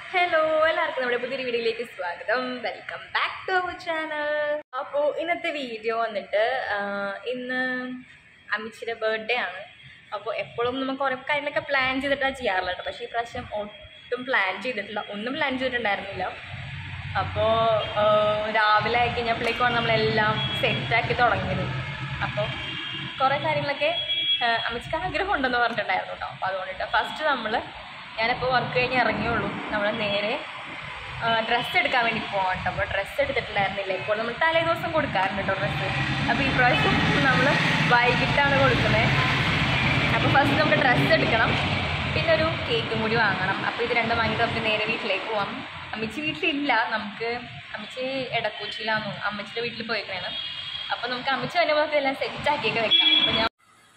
Hello എല്ലാവർക്കും നമ്മുടെ പുതിയൊരു വീഡിയോയിലേക്ക് സ്വാഗതം welcome back to our channel അപ്പോൾ ഇന്നത്തെ വീഡിയോ വന്നിട്ട് ആ, ഇന്ന് അമിച്ചിയുടെ ബർത്ത്ഡേ ആണ് അപ്പോൾ എപ്പോഴും നമുക്ക് കുറേ കാര്യങ്ങളൊക്കെ പ്ലാൻ ചെയ്തിട്ടാണ് ചെയ്യാറുള്ളത് കേട്ടോ പക്ഷേ ഈ പ്രാവശ്യം ഒട്ടും പ്ലാൻ ചെയ്തിട്ടില്ല ഒന്നും പ്ലാൻ ചെയ്തിട്ടുണ്ടായിരുന്നില്ല അപ്പോൾ രാവിലെ ആയി കഴിഞ്ഞപ്പോഴേക്കാണ് നമ്മളെല്ലാം സെറ്റാക്കി തുടങ്ങിയത് അപ്പോൾ കുറേ കാര്യങ്ങളൊക്കെ ആ, അമ്മച്ചിക്ക് ആഗ്രഹം ഉണ്ടെന്ന് പറഞ്ഞിട്ടുണ്ടായിരുന്നു കേട്ടോ അപ്പോൾ അതുകൊണ്ടിട്ട് ഫസ്റ്റ് നമ്മൾ ഞാനിപ്പോൾ വർക്ക് കഴിഞ്ഞ് ഇറങ്ങിയുള്ളൂ നമ്മൾ നേരെ ഡ്രസ്സ് എടുക്കാൻ വേണ്ടി പോകാം കേട്ടോ അപ്പോൾ ഡ്രസ്സ് എടുത്തിട്ടുണ്ടായിരുന്നില്ല ഇപ്പോൾ നമ്മൾ തലേ ദിവസം കൊടുക്കാറുണ്ട് കേട്ടോ ഡ്രസ്സ് അപ്പോൾ ഈ പ്രാവശ്യം നമ്മൾ വൈകിട്ടാണ് കൊടുക്കുന്നത് അപ്പോൾ ഫസ്റ്റ് നമുക്ക് ഡ്രസ്സ് എടുക്കണം പിന്നെ ഒരു കേക്കും കൂടി വാങ്ങണം അപ്പോൾ ഇത് രണ്ടും വാങ്ങിയിട്ട് നമുക്ക് നേരെ വീട്ടിലേക്ക് പോവാം അമ്മച്ചി വീട്ടിലില്ല നമുക്ക് അമ്മച്ചി എടക്കൂച്ചിയിലാന്ന് തോന്നുന്നു അമ്മച്ചിയുടെ വീട്ടിൽ പോയേക്കണേണ് അപ്പോൾ നമുക്ക് അമ്മച്ചി വരുമ്പോൾ എല്ലാം സെറ്റ് ആക്കിയൊക്കെ വെക്കാം അപ്പോൾ ഞാൻ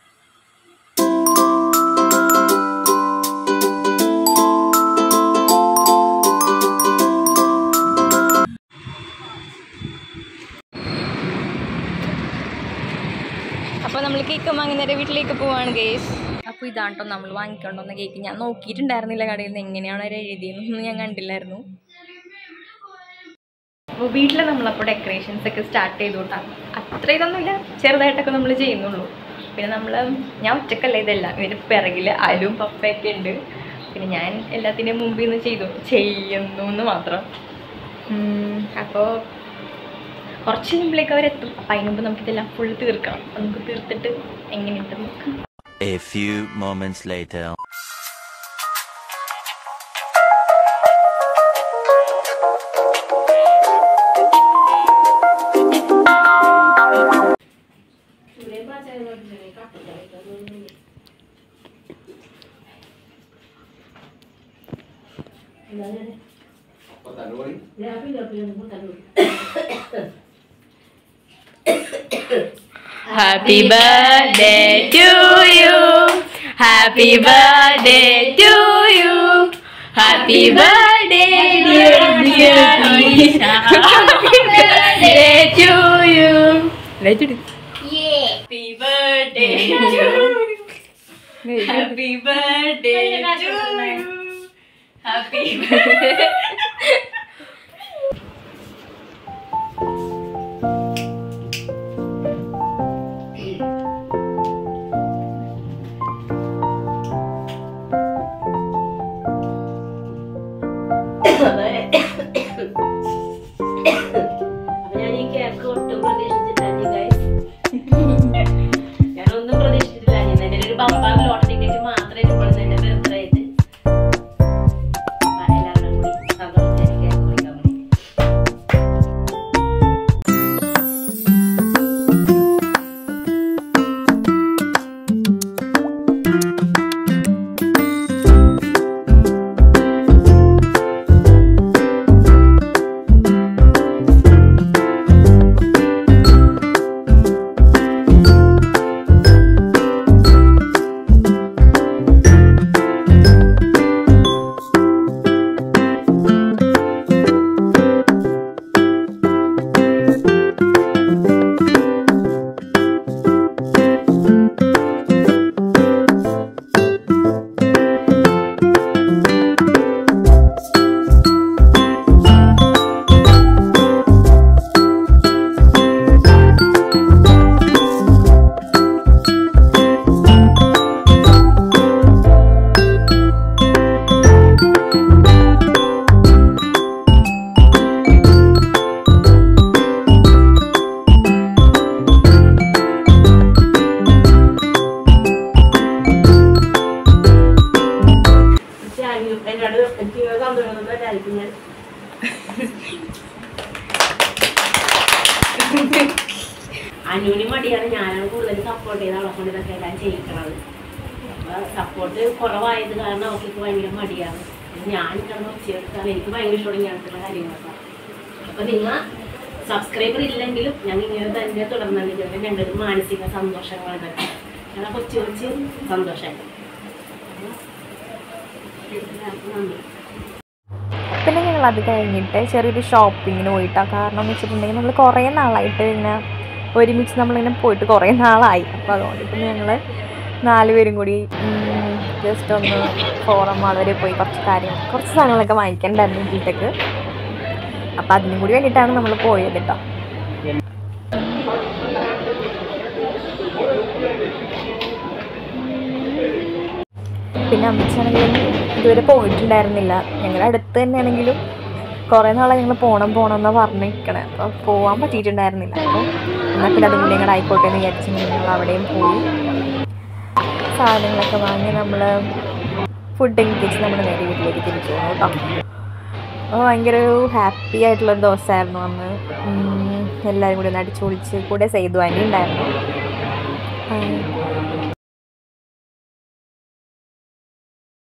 അപ്പോൾ നമ്മൾ കേക്ക് വാങ്ങുന്നവരെ വീട്ടിലേക്ക് പോവാണ് ഗേസ് അപ്പോൾ ഇതാണ് കേട്ടോ നമ്മൾ വാങ്ങിക്കൊണ്ടുവന്ന കേക്ക് ഞാൻ നോക്കിയിട്ടുണ്ടായിരുന്നില്ല കടയിൽ നിന്ന് എങ്ങനെയാണ് അവർ എഴുതിയെന്നൊന്നും ഞാൻ കണ്ടില്ലായിരുന്നു അപ്പോൾ വീട്ടിൽ നമ്മളപ്പോൾ ഡെക്കറേഷൻസ് ഒക്കെ സ്റ്റാർട്ട് ചെയ്തു കൂട്ടാം അത്ര ഇതൊന്നുമില്ല ചെറുതായിട്ടൊക്കെ നമ്മൾ ചെയ്യുന്നുള്ളൂ പിന്നെ നമ്മൾ ഞാൻ ഒറ്റക്കല്ല ഇതെല്ലാം ഇതിന് പിറകിൽ അലും പപ്പയൊക്കെ ഉണ്ട് പിന്നെ ഞാൻ എല്ലാത്തിൻ്റെയും മുമ്പിൽ നിന്ന് ചെയ്തു ചെയ്യുന്നു എന്ന് മാത്രം അപ്പോൾ കുറച്ച് കഴിയുമ്പോഴേക്ക് അവരെത്തും അപ്പം അതിന് മുമ്പ് നമുക്കിതെല്ലാം ഫുൾ തീർക്കണം അപ്പം നമുക്ക് തീർത്തിട്ട് എങ്ങനെയുണ്ട് നോക്കാം A few moments later. Happy birthday to you. Happy birthday to you. Happy birthday, dear, dear Anisha. Happy birthday to you. Let it. Happy birthday to you. Happy birthday to you. Happy birthday. അപ്പൊ ഞാൻ ഈ cake ഒട്ടും പ്രതീക്ഷിച്ചിട്ടില്ല guys ഞാനൊന്നും പ്രതീക്ഷിച്ചിട്ടില്ല ഞാൻ എൻ്റെ ഒരു ബമ്പാർ lottery ticket മാത്രമേ ഇപ്പോഴും എൻ്റെ ബർത്ത്ഡേ ആയിട്ട് അപ്പൊ എല്ലാവരും കൂടി സന്തോഷത്തിൽ കേക്ക് കുടിക്കാൻ വേണ്ടി ഞാനും എന്നോട് എനിക്ക് സന്തോഷം തോന്നുന്നതായിരിക്കും ഞാൻ അനുവിന് മടിയാണ് ഞാനാണ് കൂടുതൽ സപ്പോർട്ട് ചെയ്ത് അവളെ കൊണ്ട് ഇതൊക്കെ എല്ലാം ചെയ്യിക്കണത് അപ്പൊ സപ്പോർട്ട് കുറവായത് കാരണം അവൾക്ക് ഇപ്പൊ ഭയങ്കര മടിയാണ് അപ്പൊ ഞാൻ കിടന്ന് ഒച്ചയെടുക്കാൻ എനിക്ക് ഭയങ്കര ഇഷ്ടമാണ് ഇങ്ങനത്തുള്ള കാര്യങ്ങളൊക്കെ അപ്പൊ നിങ്ങൾ സബ്സ്ക്രൈബർ ഇല്ലെങ്കിലും ഞങ്ങൾ ഇങ്ങനെ തന്നെ തുടർന്നുണ്ടെങ്കിൽ ഞങ്ങൾക്ക് മാനസിക സന്തോഷങ്ങൾ ഇതൊക്കെ ഞങ്ങളെ കൊച്ചു കൊച്ചു സന്തോഷമായി എല്ലാവർക്കും നന്ദി പിന്നെ ഞങ്ങൾ അത് കഴിഞ്ഞിട്ട് ചെറിയൊരു ഷോപ്പിങ്ങിന് പോയിട്ടാണ് കാരണം എന്ന് വെച്ചിട്ടുണ്ടെങ്കിൽ നമ്മൾ കുറേ നാളായിട്ട് ഇങ്ങനെ ഒരുമിച്ച് നമ്മളിങ്ങനെ പോയിട്ട് കുറേ നാളായി അപ്പോൾ അതുകൊണ്ട് പിന്നെ ഞങ്ങൾ നാല് പേരും കൂടി ജസ്റ്റ് ഒന്ന് ഫോറം മാൾ വരെ പോയി കുറച്ച് കാര്യം കുറച്ച് സാധനങ്ങളൊക്കെ വാങ്ങിക്കണ്ടായിരുന്നു വീട്ടിലേക്ക് അപ്പോൾ അതിനും കൂടി വേണ്ടിയിട്ടാണ് നമ്മൾ പോയത് കേട്ടോ പിന്നെ അമ്മച്ചാണെങ്കിലും ഇതുവരെ പോയിട്ടുണ്ടായിരുന്നില്ല ഞങ്ങളുടെ അടുത്ത് തന്നെയാണെങ്കിലും കുറേ നാളെ ഞങ്ങൾ പോകണം പോകണം എന്നാണ് പറഞ്ഞിരിക്കണേ അപ്പോൾ പോകാൻ പറ്റിയിട്ടുണ്ടായിരുന്നില്ല അപ്പോൾ എന്നാൽ പിന്നെ അതും കൂടി ഞങ്ങളുടെ ആയിക്കോട്ടെ എന്ന് വിചാരിച്ച് ഞങ്ങൾ അവിടെയും പോയി സാധനങ്ങളൊക്കെ വാങ്ങി നമ്മൾ ഫുഡൊക്കെ കഴിച്ച് നമ്മൾ നേരെ വീട്ടിലേക്ക് തിരിച്ചു പോകുന്നു കേട്ടോ അപ്പോൾ ഭയങ്കര ഒരു ഹാപ്പി ആയിട്ടുള്ളൊരു ദിവസമായിരുന്നു അന്ന് ഉം, എല്ലാവരും കൂടി ഒന്ന് അടിച്ചു പൊളിച്ച് കൂടെ സെയ്തു ആൻറ്റി ഉണ്ടായിരുന്നു ആ,